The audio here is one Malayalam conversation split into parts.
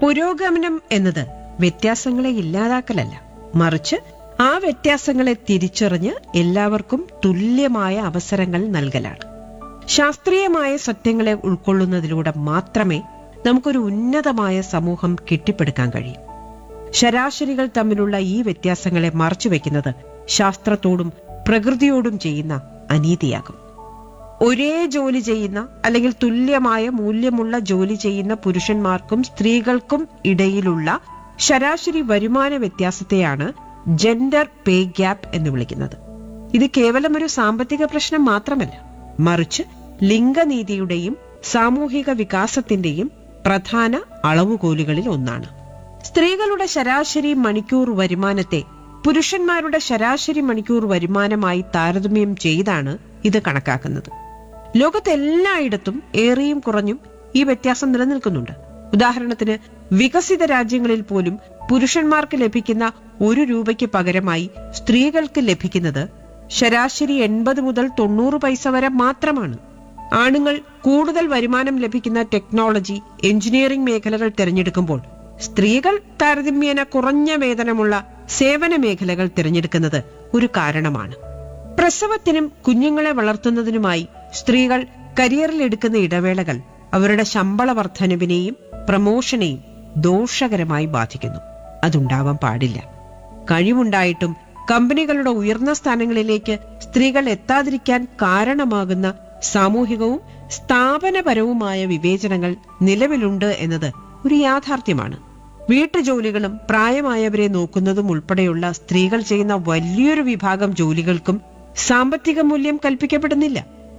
പുരോഗമനം എന്നത് വ്യത്യാസങ്ങളെ ഇല്ലാതാക്കലല്ല മറിച്ച് ആ വ്യത്യാസങ്ങളെ തിരിച്ചറിഞ്ഞ് എല്ലാവർക്കും തുല്യമായ അവസരങ്ങൾ നൽകലാണ് ശാസ്ത്രീയമായ സത്യങ്ങളെ ഉൾക്കൊള്ളുന്നതിലൂടെ മാത്രമേ നമുക്കൊരു ഉന്നതമായ സമൂഹം കെട്ടിപ്പടുക്കാൻ കഴിയൂ ശരാശരികൾ തമ്മിലുള്ള ഈ വ്യത്യാസങ്ങളെ മറച്ചുവെക്കുന്നത് ശാസ്ത്രത്തോടും പ്രകൃതിയോടും ചെയ്യുന്ന അനീതിയാകും ഒരേ ജോലി ചെയ്യുന്ന അല്ലെങ്കിൽ തുല്യമായ മൂല്യമുള്ള ജോലി ചെയ്യുന്ന പുരുഷന്മാർക്കും സ്ത്രീകൾക്കും ഇടയിലുള്ള ശരാശരി വരുമാന വ്യത്യാസത്തെയാണ് ജെൻഡർ പേ ഗ്യാപ്പ് എന്ന് വിളിക്കുന്നത് ഇത് കേവലം ഒരു സാമ്പത്തിക പ്രശ്നം മാത്രമല്ല മറിച്ച് ലിംഗനീതിയുടെയും സാമൂഹിക വികാസത്തിന്റെയും പ്രധാന അളവുകോലുകളിൽ ഒന്നാണ് സ്ത്രീകളുടെ ശരാശരി മണിക്കൂർ വരുമാനത്തെ പുരുഷന്മാരുടെ ശരാശരി മണിക്കൂർ വരുമാനമായി താരതമ്യം ചെയ്താണ് ഇത് കണക്കാക്കുന്നത് ലോകത്തെല്ലായിടത്തും ഏറിയും കുറഞ്ഞും ഈ വ്യത്യാസം നിലനിൽക്കുന്നുണ്ട് ഉദാഹരണത്തിന് വികസിത രാജ്യങ്ങളിൽ പോലും പുരുഷന്മാർക്ക് ലഭിക്കുന്ന ഒരു രൂപയ്ക്ക് പകരമായി സ്ത്രീകൾക്ക് ലഭിക്കുന്നത് ശരാശരി എൺപത് മുതൽ തൊണ്ണൂറ് പൈസ വരെ മാത്രമാണ് ആണുങ്ങൾ കൂടുതൽ വരുമാനം ലഭിക്കുന്ന ടെക്നോളജി എഞ്ചിനീയറിംഗ് മേഖലകൾ തിരഞ്ഞെടുക്കുമ്പോൾ സ്ത്രീകൾ താരതമ്യേന കുറഞ്ഞ വേതനമുള്ള സേവന മേഖലകൾ തിരഞ്ഞെടുക്കുന്നത് ഒരു കാരണമാണ് പ്രസവത്തിനും കുഞ്ഞുങ്ങളെ വളർത്തുന്നതിനുമായി സ്ത്രീകൾ കരിയറിൽ എടുക്കുന്ന ഇടവേളകൾ അവരുടെ ശമ്പള വർധനവിനെയും പ്രമോഷനെയും ദോഷകരമായി ബാധിക്കുന്നു അതുണ്ടാവാൻ പാടില്ല കഴിവുണ്ടായിട്ടും കമ്പനികളുടെ ഉയർന്ന സ്ഥാനങ്ങളിലേക്ക് സ്ത്രീകൾ എത്താതിരിക്കാൻ കാരണമാകുന്ന സാമൂഹികവും സ്ഥാപനപരവുമായ വിവേചനങ്ങൾ നിലവിലുണ്ട് എന്നത് ഒരു യാഥാർത്ഥ്യമാണ് വീട്ടുജോലികളും പ്രായമായവരെ നോക്കുന്നതും ഉൾപ്പെടെയുള്ള സ്ത്രീകൾ ചെയ്യുന്ന വലിയൊരു വിഭാഗം ജോലികൾക്കും സാമ്പത്തിക മൂല്യം കൽപ്പിക്കപ്പെടുന്നില്ല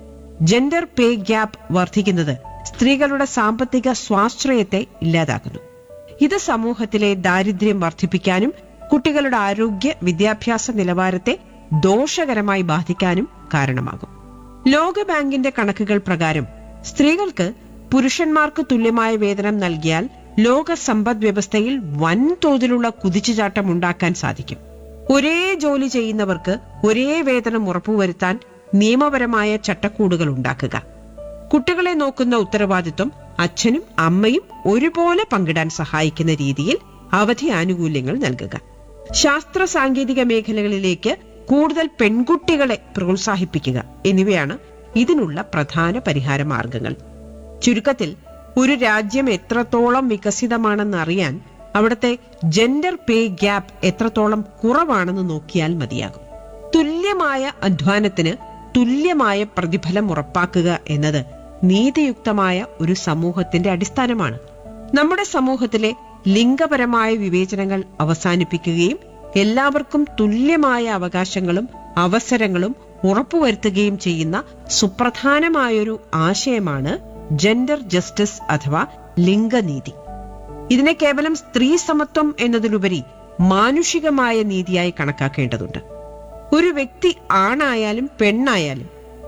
ജെൻഡർ പേ ഗ്യാപ്പ് വർദ്ധിക്കുന്നത് സ്ത്രീകളുടെ സാമ്പത്തിക സ്വാശ്രയത്തെ ഇല്ലാതാക്കുന്നു ഇത് സമൂഹത്തിലെ ദാരിദ്ര്യം വർദ്ധിപ്പിക്കാനും കുട്ടികളുടെ ആരോഗ്യ വിദ്യാഭ്യാസ നിലവാരത്തെ ദോഷകരമായി ബാധിക്കാനും കാരണമാകും ലോകബാങ്കിന്റെ കണക്കുകൾ പ്രകാരം സ്ത്രീകൾക്ക് പുരുഷന്മാർക്ക് തുല്യമായ വേതനം നൽകിയാൽ ലോക സമ്പദ് വ്യവസ്ഥയിൽ വൻതോതിലുള്ള കുതിച്ചുചാട്ടം ഉണ്ടാക്കാൻ സാധിക്കും ഒരേ ജോലി ചെയ്യുന്നവർക്ക് ഒരേ വേതനം ഉറപ്പുവരുത്താൻ നിയമപരമായ ചട്ടക്കൂടുകൾ ഉണ്ടാക്കുക കുട്ടികളെ നോക്കുന്ന ഉത്തരവാദിത്വം അച്ഛനും അമ്മയും ഒരുപോലെ പങ്കിടാൻ സഹായിക്കുന്ന രീതിയിൽ അവധി ആനുകൂല്യങ്ങൾ നൽകുക ശാസ്ത്ര സാങ്കേതിക മേഖലകളിലേക്ക് കൂടുതൽ പെൺകുട്ടികളെ പ്രോത്സാഹിപ്പിക്കുക എന്നിവയാണ് ഇതിനുള്ള പ്രധാന പരിഹാര മാർഗങ്ങൾ ചുരുക്കത്തിൽ ഒരു രാജ്യം എത്രത്തോളം വികസിതമാണെന്ന് അറിയാൻ അവിടുത്തെ ജെൻഡർ പേ ഗ്യാപ്പ് എത്രത്തോളം കുറവാണെന്ന് നോക്കിയാൽ മതിയാകും തുല്യമായ അധ്വാനത്തിന് തുല്യമായ പ്രതിഫലം ഉറപ്പാക്കുക എന്നത് നീതിയുക്തമായ ഒരു സമൂഹത്തിന്റെ അടിസ്ഥാനമാണ് നമ്മുടെ സമൂഹത്തിലെ ലിംഗപരമായ വിവേചനങ്ങൾ അവസാനിപ്പിക്കുകയും എല്ലാവർക്കും തുല്യമായ അവകാശങ്ങളും അവസരങ്ങളും ഉറപ്പുവരുത്തുകയും ചെയ്യുന്ന സുപ്രധാനമായൊരു ആശയമാണ് ജെൻഡർ ജസ്റ്റിസ് അഥവാ ലിംഗനീതി ഇതിനെ കേവലം സ്ത്രീ സമത്വം എന്നതിലുപരി മാനുഷികമായ നീതിയായി കണക്കാക്കേണ്ടതുണ്ട് ഒരു വ്യക്തി ആണായാലും പെണ്ണായാലും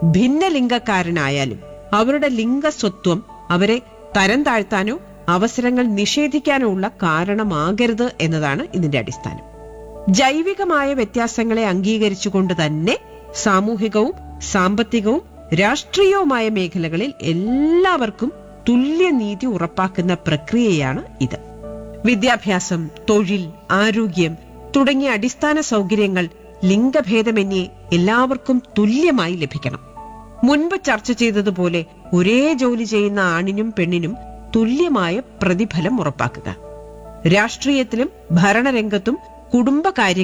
ഭിന്നലിംഗക്കാരനായാലും അവരുടെ ലിംഗസ്വത്വം അവരെ തരം താഴ്ത്താനോ അവസരങ്ങൾ നിഷേധിക്കാനോ ഉള്ള കാരണമാകരുത് എന്നതാണ് ഇതിന്റെ അടിസ്ഥാനം ജൈവികമായ വ്യത്യാസങ്ങളെ അംഗീകരിച്ചുകൊണ്ട് തന്നെ സാമൂഹികവും സാമ്പത്തികവും രാഷ്ട്രീയവുമായ മേഖലകളിൽ എല്ലാവർക്കും തുല്യനീതി ഉറപ്പാക്കുന്ന പ്രക്രിയയാണ് ഇത് വിദ്യാഭ്യാസം തൊഴിൽ ആരോഗ്യം തുടങ്ങിയ അടിസ്ഥാന സൗകര്യങ്ങൾ ലിംഗഭേദമന്യേ എല്ലാവർക്കും തുല്യമായി ലഭിക്കണം മുൻപ് ചർച്ച ചെയ്തതുപോലെ ഒരേ ജോലി ചെയ്യുന്ന ആണിനും പെണ്ണിനും തുല്യമായ പ്രതിഫലം ഉറപ്പാക്കുക രാഷ്ട്രീയത്തിലും ഭരണരംഗത്തും കുടുംബകാര്യ